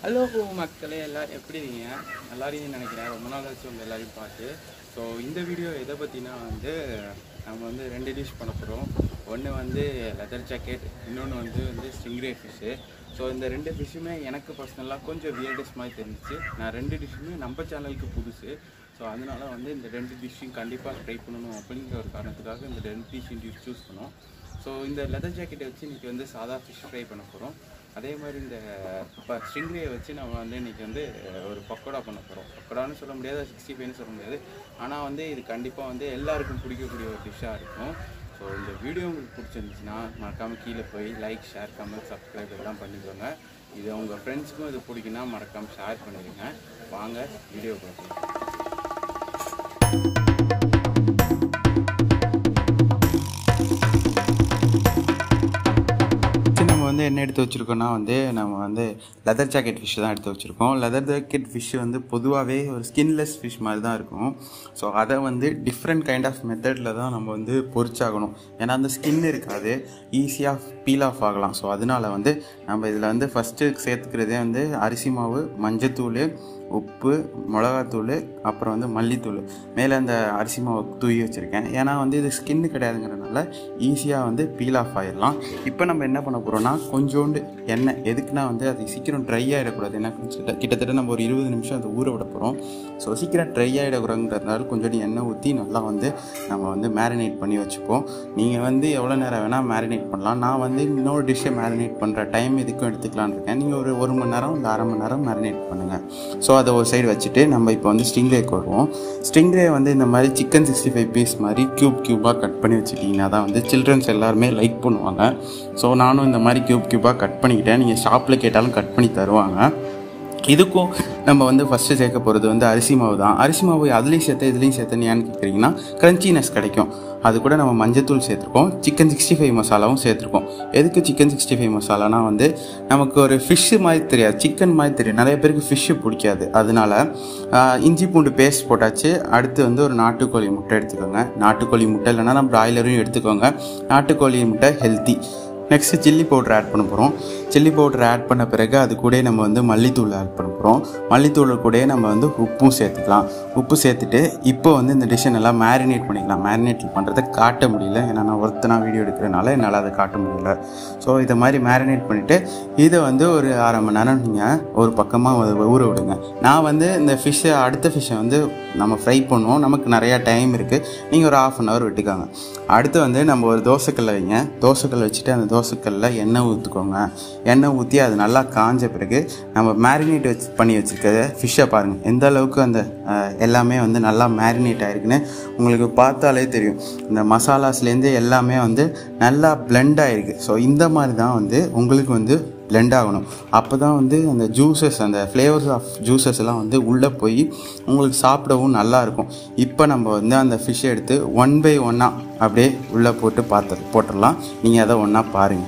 hello மக்களே எல்லாரும் எப்படி இருக்கீங்க எல்லாரையும் நினைக்கிறேன் ரொம்ப நாள் ஆச்சு உங்கள் எல்லாரையும் பார்த்து ஸோ இந்த வீடியோ எதை பற்றினா வந்து நம்ம வந்து ரெண்டு டிஷ் பண்ண போகிறோம் ஒன்று வந்து லெதர் ஜாக்கெட் இன்னொன்று வந்து வந்து ஸ்டிங்ரே ஃபிஷ்ஷு ஸோ இந்த ரெண்டு ஃபிஷ்ஷுமே எனக்கு பர்சனலாக கொஞ்சம் வியர்டஸ் மாதிரி தெரிஞ்சிச்சு நான் ரெண்டு டிஷ்ஷுமே நம்ம சேனலுக்கு புதுசு ஸோ அதனால வந்து இந்த ரெண்டு டிஷ்ஷையும் கண்டிப்பாக ட்ரை பண்ணணும் அப்படிங்கிற ஒரு காரணத்துக்காக இந்த ரெண்டு டிஷ்ஷையும் டிஷ் சூஸ் பண்ணோம் ஸோ இந்த லெதர் ஜாக்கெட்டை வச்சு இன்றைக்கி வந்து சாதா ஃபிஷ் ஃப்ரை பண்ண போகிறோம் அதே மாதிரி இந்த இப்போ ஸ்ட்ரிங்லேயை வச்சு நம்ம வந்து இன்றைக்கி வந்து ஒரு பக்கோடா பண்ண போகிறோம் பக்கோடான்னு சொல்ல முடியாது சிக்ஸ்டி ஃபைவ்னு சொல்ல முடியாது ஆனால் வந்து இது கண்டிப்பாக வந்து எல்லாருக்கும் பிடிக்கக்கூடிய ஒரு டிஷ்ஷாக இருக்கும் ஸோ இந்த வீடியோ உங்களுக்கு பிடிச்சிருந்துச்சுன்னா மறக்காமல் கீழே போய் லைக் ஷேர் கமெண்ட் சப்ஸ்கிரைப் எல்லாம் பண்ணிக்கோங்க இது உங்கள் ஃப்ரெண்ட்ஸுக்கும் இது பிடிக்குன்னா மறக்காமல் ஷேர் பண்ணிடுங்க வாங்க வீடியோ பார்க்கலாம் ஃபஸ்ட்டு நம்ம வந்து என்ன எடுத்து வச்சுருக்கோம்னா வந்து நம்ம வந்து லெதர் ஜாக்கெட் ஃபிஷ் தான் எடுத்து வச்சுருக்கோம் லெதர் ஜாக்கெட் ஃபிஷ் வந்து பொதுவாகவே ஒரு ஸ்கின்லெஸ் ஃபிஷ் மாதிரி தான் இருக்கும் ஸோ அதை வந்து டிஃப்ரெண்ட் கைண்ட் ஆஃப் மெத்தடில் தான் நம்ம வந்து பொரிச்சாகணும் ஏன்னா அந்த ஸ்கின் இருக்காது ஈஸியாக பீல் ஆஃப் ஆகலாம் ஸோ அதனால வந்து நம்ம இதில் வந்து ஃபஸ்ட்டு சேர்த்துக்கிறதே வந்து அரிசி மாவு மஞ்சத்தூள் உப்பு மிளகாத்தூள் அப்புறம் வந்து மல்லித்தூள் மேலே அந்த அரிசி மாவை தூவி வச்சுருக்கேன் ஏன்னா வந்து இது ஸ்கின்னு கிடையாதுங்கிறனால ஈஸியாக வந்து பீல் ஆஃப் ஆயிடலாம் இப்போ நம்ம என்ன பண்ண போகிறோம்னா கொஞ்சோண்டு எண்ணெய் எதுக்குன்னா வந்து அது சீக்கிரம் ட்ரை ஆகிடக்கூடாது ஏன்னா கிட்ட- கிட்டத்தட்ட நம்ம ஒரு இருபது நிமிஷம் அதை ஊற விட போகிறோம் ஸோ சீக்கிரம் ட்ரை ஆகிடக்கூடாதுன்றதுனால கொஞ்சோண்டு எண்ணெய் ஊற்றி நல்லா வந்து நம்ம வந்து மேரினேட் பண்ணி வச்சுப்போம் நீங்கள் வந்து எவ்வளோ நேரம் வேணால் மேரினேட் பண்ணலாம் நான் வந்து இன்னொரு டிஷ்ஷை மேரினேட் பண்ணுற டைம் இதுக்கும் எடுத்துக்கலான்னு இருக்கேன் நீங்கள் ஒரு ஒரு மணி நேரம் இல்லை அரை மணி நேரம் மேரினேட் பண்ணுங்கள் ஸோ அதை ஒரு சைடு வச்சுட்டு நம்ம இப்போ வந்து ஸ்டிங்ரேக்கு வருவோம் ஸ்டிங்ரே வந்து இந்த மாதிரி சிக்கன் சிக்ஸ்டி ஃபைவ் பீஸ் மாதிரி க்யூப் க்யூபாக கட் பண்ணி வச்சுட்டிங்கன்னா தான் வந்து சில்ட்ரன்ஸ் எல்லாருமே லைக் பண்ணுவாங்க ஸோ நானும் இந்த மாதிரி க்யூப் க்யூபாக கட் பண்ணிக்கிட்டேன் நீங்கள் ஷாப்பில் கேட்டாலும் கட் பண்ணி தருவாங்க இதுக்கும் நம்ம வந்து ஃபஸ்ட்டு சேர்க்க போகிறது வந்து அரிசி மாவு தான் அரிசி மாவு அதுலேயும் சேர்த்து இதுலேயும் சேர்த்து ஏன்னு கேட்குறீங்கன்னா க்ரன்ச்சினஸ் கிடைக்கும் அது கூட நம்ம மஞ்சத்தூள் சேர்த்துருக்கோம் சிக்கன் சிக்ஸ்டி ஃபைவ் மசாலாவும் சேர்த்துருக்கோம் எதுக்கு சிக்கன் சிக்ஸ்டி ஃபைவ் மசாலானா வந்து நமக்கு ஒரு ஃபிஷ்ஷு மாதிரி தெரியாது சிக்கன் மாதிரி தெரியும் நிறைய பேருக்கு ஃபிஷ்ஷு பிடிக்காது அதனால ஆஹ், இஞ்சி பூண்டு பேஸ்ட் போட்டாச்சு அடுத்து வந்து ஒரு நாட்டுக்கோழி முட்டை எடுத்துக்கோங்க நாட்டுக்கோழி முட்டை இல்லைன்னா நம்ம பிராய்லரும் எடுத்துக்கோங்க நாட்டுக்கோழி முட்டை healthy next chilli powder add பண்ண போகிறோம் சில்லி பவுடர் ஆட் பண்ண பிறகு அது கூட நம்ம வந்து மல்லித்தூள் ஆட் பண்ண போகிறோம் மல்லித்தூள் கூட நம்ம வந்து உப்பும் சேர்த்துக்கலாம் உப்பு சேர்த்துட்டு இப்போ வந்து இந்த டிஷ்ஷை நல்லா மேரினேட் பண்ணிக்கலாம் மேரினேட் பண்ணுறதை காட்ட முடியல ஏன்னா நான் ஒருத்தனா வீடியோ எடுக்கிறனால என்னால் அதை காட்ட முடியல ஸோ இதை மாதிரி மேரினேட் பண்ணிவிட்டு இதை வந்து ஒரு அரை மணி நேரம் நீங்கள் ஒரு பக்கமாக ஊற விடுங்க நான் வந்து இந்த ஃபிஷ்ஷை அடுத்த ஃபிஷ்ஷை வந்து நம்ம ஃப்ரை பண்ணுவோம் நமக்கு நிறையா டைம் இருக்குது நீங்கள் ஒரு ஆஃப் அன் ஹவர் விட்டுக்காங்க அடுத்து வந்து நம்ம ஒரு தோசைக்கல்லை வைங்க தோசைக்கல்லை வச்சுட்டு அந்த தோசைக்கல்ல எண்ணெய் ஊற்றிக்கோங்க எண்ணெய் ஊற்றி அது நல்லா காஞ்ச பிறகு நம்ம மேரினேட் வச்சு பண்ணி வச்சுருக்க ஃபிஷ்ஷை பாருங்கள் எந்த அளவுக்கு அந்த அஹ், எல்லாமே வந்து நல்லா மேரினேட் ஆகிருக்குன்னு உங்களுக்கு பார்த்தாலே தெரியும் இந்த மசாலாஸ்லேருந்து எல்லாமே வந்து நல்லா blend ஆகிருக்கு ஸோ இந்த மாதிரி தான் வந்து உங்களுக்கு வந்து blend ஆகணும் அப்போ தான் வந்து அந்த ஜூஸஸ் அந்த ஃப்ளேவர்ஸ் ஆஃப் ஜூஸஸ் எல்லாம் வந்து உள்ளே போய் உங்களுக்கு சாப்பிடவும் நல்லா இருக்கும் இப்போ நம்ம வந்து அந்த ஃபிஷ்ஷை எடுத்து ஒன் பை ஒன்னாக அப்படியே உள்ளே போட்டு பார்த்து போட்டுடலாம் நீங்கள் அதை ஒன்றா பாருங்கள்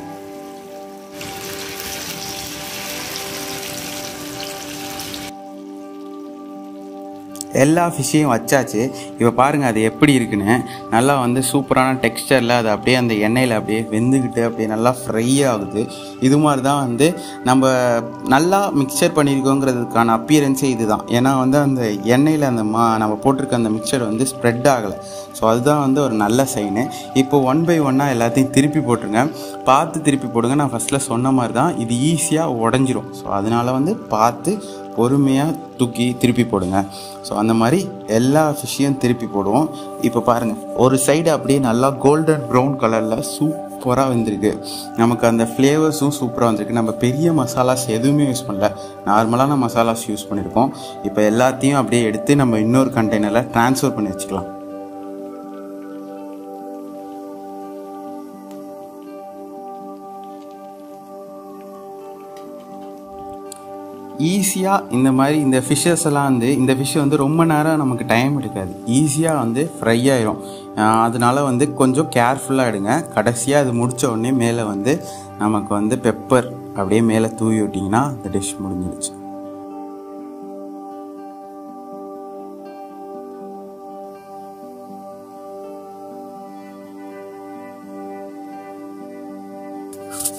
எல்லா ஃபிஷ்ஷையும் வச்சாச்சு இப்போ பாருங்கள் அது எப்படி இருக்குன்னு நல்லா வந்து சூப்பரான டெக்ஸ்டரில் அது அப்படியே அந்த எண்ணெயில் அப்படியே வெந்துக்கிட்டு அப்படியே நல்லா ஃப்ரை ஆகுது இது மாதிரி தான் வந்து நம்ம நல்லா மிக்சர் பண்ணியிருக்கோங்கிறதுக்கான அப்பியரன்ஸே இதுதான் ஏன்னா வந்து அந்த எண்ணெயில் அந்த மா நம்ம போட்டிருக்க அந்த மிக்சர் வந்து ஸ்ப்ரெட் ஆகலை ஸோ அதுதான் வந்து ஒரு நல்ல சைனு இப்போ ஒன் பை ஒன்னாக எல்லாத்தையும் திருப்பி போட்டுருங்க பார்த்து திருப்பி போடுங்க நான் ஃபஸ்ட்டில் சொன்ன மாதிரி தான் இது ஈஸியாக உடஞ்சிரும் ஸோ அதனால வந்து பார்த்து பொறுமையாக தூக்கி திருப்பி போடுங்க ஸோ அந்த மாதிரி எல்லா ஃபிஷ்ஷையும் திருப்பி போடுவோம் இப்போ பாருங்கள் ஒரு சைடு அப்படியே நல்லா கோல்டன் ப்ரௌன் கலரில் சூப்பராக வந்திருக்கு நமக்கு அந்த ஃப்ளேவர்ஸும் சூப்பராக வந்திருக்கு நம்ம பெரிய மசாலாஸ் எதுவுமே யூஸ் பண்ணல நார்மலான மசாலாஸ் யூஸ் பண்ணியிருக்கோம் இப்போ எல்லாத்தையும் அப்படியே எடுத்து நம்ம இன்னொரு கண்டெய்னரில் ட்ரான்ஸ்ஃபர் பண்ணி வச்சுக்கலாம் ஈஸியாக இந்த மாதிரி இந்த ஃபிஷ்ஷஸ் எல்லாம் வந்து இந்த ஃபிஷ் வந்து ரொம்ப நேரம் நமக்கு டைம் எடுக்காது ஈஸியாக வந்து ஃப்ரை ஆயிரும் ஆஹ் அதனால வந்து கொஞ்சம் கேர்ஃபுல்லாக எடுங்க கடைசியாக அது முடிச்ச உடனே மேலே வந்து நமக்கு வந்து பெப்பர் அப்படியே மேலே தூவி விட்டிங்கன்னா அந்த டிஷ் முடிஞ்சிடுச்சு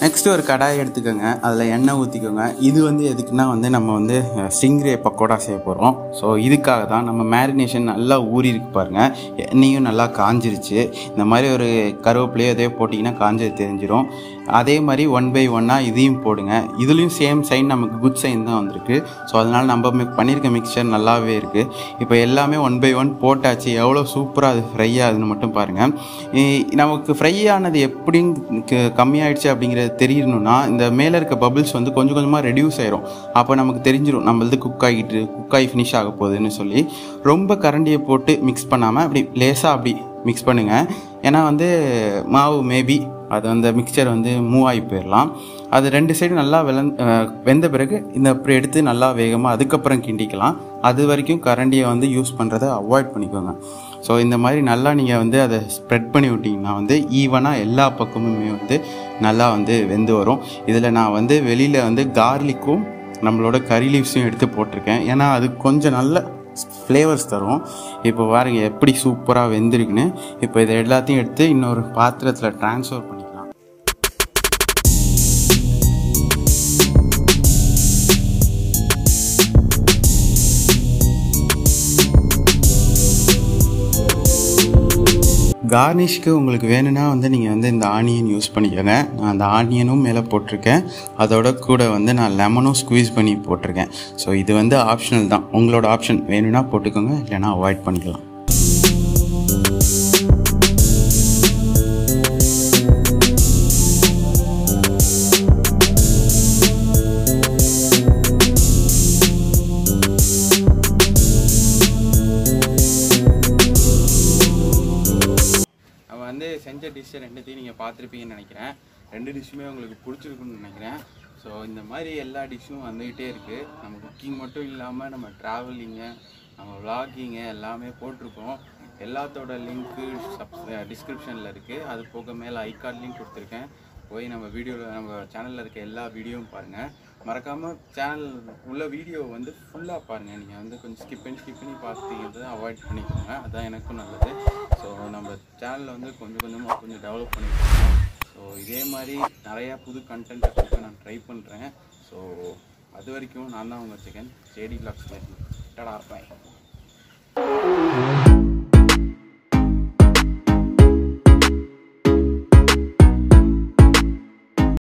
நெக்ஸ்ட் ஒரு கடாய் எடுத்துக்கோங்க அதில் எண்ணெய் ஊற்றிக்கோங்க இது வந்து எதுக்குன்னா வந்து நம்ம வந்து ஸ்டிங்ரே பக்கோடா செய்ய போகிறோம் ஸோ இதுக்காக தான் நம்ம மேரினேஷன் நல்லா ஊறி இருக்கு பாருங்கள் எண்ணெயும் நல்லா காஞ்சிருச்சு இந்த மாதிரி ஒரு கருவேப்பிலையோ எதையோ போட்டிங்கன்னா காஞ்சது தெரிஞ்சிடும் அதே மாதிரி ஒன் பை ஒன்னாக இதையும் போடுங்க இதுலேயும் சேம் சைன் நமக்கு குட் சைன் தான் வந்திருக்கு ஸோ அதனால் நம்ம mi- பண்ணியிருக்க மிக்சர் நல்லாவே இருக்குது இப்போ எல்லாமே ஒன் பை ஒன் போட்டாச்சு எவ்வளோ சூப்பராக அது ஃப்ரை ஆகுதுன்னு மட்டும் பாருங்கள் நமக்கு ஃப்ரை ஆனது எப்படின்னு க- கம்மியாயிடுச்சு அப்படிங்கிறது தெரியணும்னா இந்த மேலே இருக்க பபிள்ஸ் வந்து கொஞ்சம் கொஞ்சமாக ரெடியூஸ் ஆயிரும் அப்போ நமக்கு தெரிஞ்சிடும் நம்மளது குக் ஆகிட்டு குக் ஆகி ஃபினிஷ் ஆக போகுதுன்னு சொல்லி ரொம்ப கரண்டியை போட்டு மிக்ஸ் பண்ணாமல் அப்படி லேசாக அப்படி மிக்ஸ் பண்ணுங்கள் ஏன்னா வந்து மாவு மேபி அது அந்த மிக்சர் வந்து மூவ் ஆகி போயிடலாம் அது ரெண்டு சைடு நல்லா வெளந் அஹ் வெந்த பிறகு இந்த அப்படி எடுத்து நல்லா வேகமாக அதுக்கப்புறம் கிண்டிக்கலாம் அது வரைக்கும் கரண்டியை வந்து யூஸ் பண்ணுறதை அவாய்ட் பண்ணிக்கோங்க ஸோ இந்த மாதிரி நல்லா நீங்கள் வந்து அதை ஸ்ப்ரெட் பண்ணி விட்டிங்கன்னா வந்து ஈவனாக எல்லா பக்கமுமே வந்து நல்லா வந்து வெந்து வரும் இதில் நான் வந்து வெளியில் வந்து கார்லிக்கும் நம்மளோட கறி லீவ்ஸையும் எடுத்து போட்டிருக்கேன் ஏன்னா அது கொஞ்சம் நல்ல ஃப்ளேவர்ஸ் தரும் இப்போ பாருங்க எப்படி சூப்பராக வெந்திருக்குன்னு இப்போ இதை எல்லாத்தையும் எடுத்து இன்னொரு பாத்திரத்தில் ட்ரான்ஸ்ஃபர் பண்ணிக்கலாம் கார்னிஷ்க்கு உங்களுக்கு வேணும்னா வந்து நீங்கள் வந்து இந்த ஆனியன் யூஸ் பண்ணிக்கோங்க நான் அந்த ஆனியனும் மேலே போட்டிருக்கேன் அதோட கூட வந்து நான் லெமனும் ஸ்குவீஸ் பண்ணி போட்டிருக்கேன் ஸோ இது வந்து ஆப்ஷனல் தான் உங்களோட ஆப்ஷன் வேணும்னா போட்டுக்கோங்க இல்லைனா அவாய்ட் பண்ணிக்கலாம் நம்ம வந்து செஞ்ச டிஷ்ஷை ரெண்டுத்தையும் நீங்கள் பார்த்துருப்பீங்கன்னு நினைக்கிறேன் ரெண்டு டிஷ்ஷுமே உங்களுக்கு பிடிச்சிருக்குன்னு நினைக்கிறேன் ஸோ இந்த மாதிரி எல்லா டிஷ்ஷும் வந்துக்கிட்டே இருக்குது நம்ம குக்கிங் மட்டும் இல்லாமல் நம்ம ட்ராவலிங்கு நம்ம vlogging எல்லாமே போட்டிருக்கோம் எல்லாத்தோட லிங்க்கு சப் டிஸ்கிரிப்ஷனில் இருக்குது அது போக மேலே ஐகார்ட் லிங்க் கொடுத்துருக்கேன் போய் நம்ம வீடியோவில் நம்ம சேனலில் இருக்க எல்லா வீடியோவும் பாருங்கள் மறக்காமல் சேனல் உள்ள வீடியோ வந்து ஃபுல்லாக பாருங்கள் நீங்கள் வந்து கொஞ்சம் ஸ்கிப் பண்ணி ஸ்கிப் பண்ணி பார்த்தீங்கிறத அவாய்ட் பண்ணிக்கோங்க அதான் எனக்கும் நல்லது ஸோ நம்ம சேனலில் வந்து கொஞ்சம் கொஞ்சமாக கொஞ்சம் டெவலப் பண்ணிக்கோங்க ஸோ இதே மாதிரி நிறையா புது கண்டென்ட் கொடுக்க நான் ட்ரை பண்ணுறேன் ஸோ அது வரைக்கும் நான் தான் உங்கள் சிக்கன் ஜேடி பிளாக்ஸ் டடா பாய்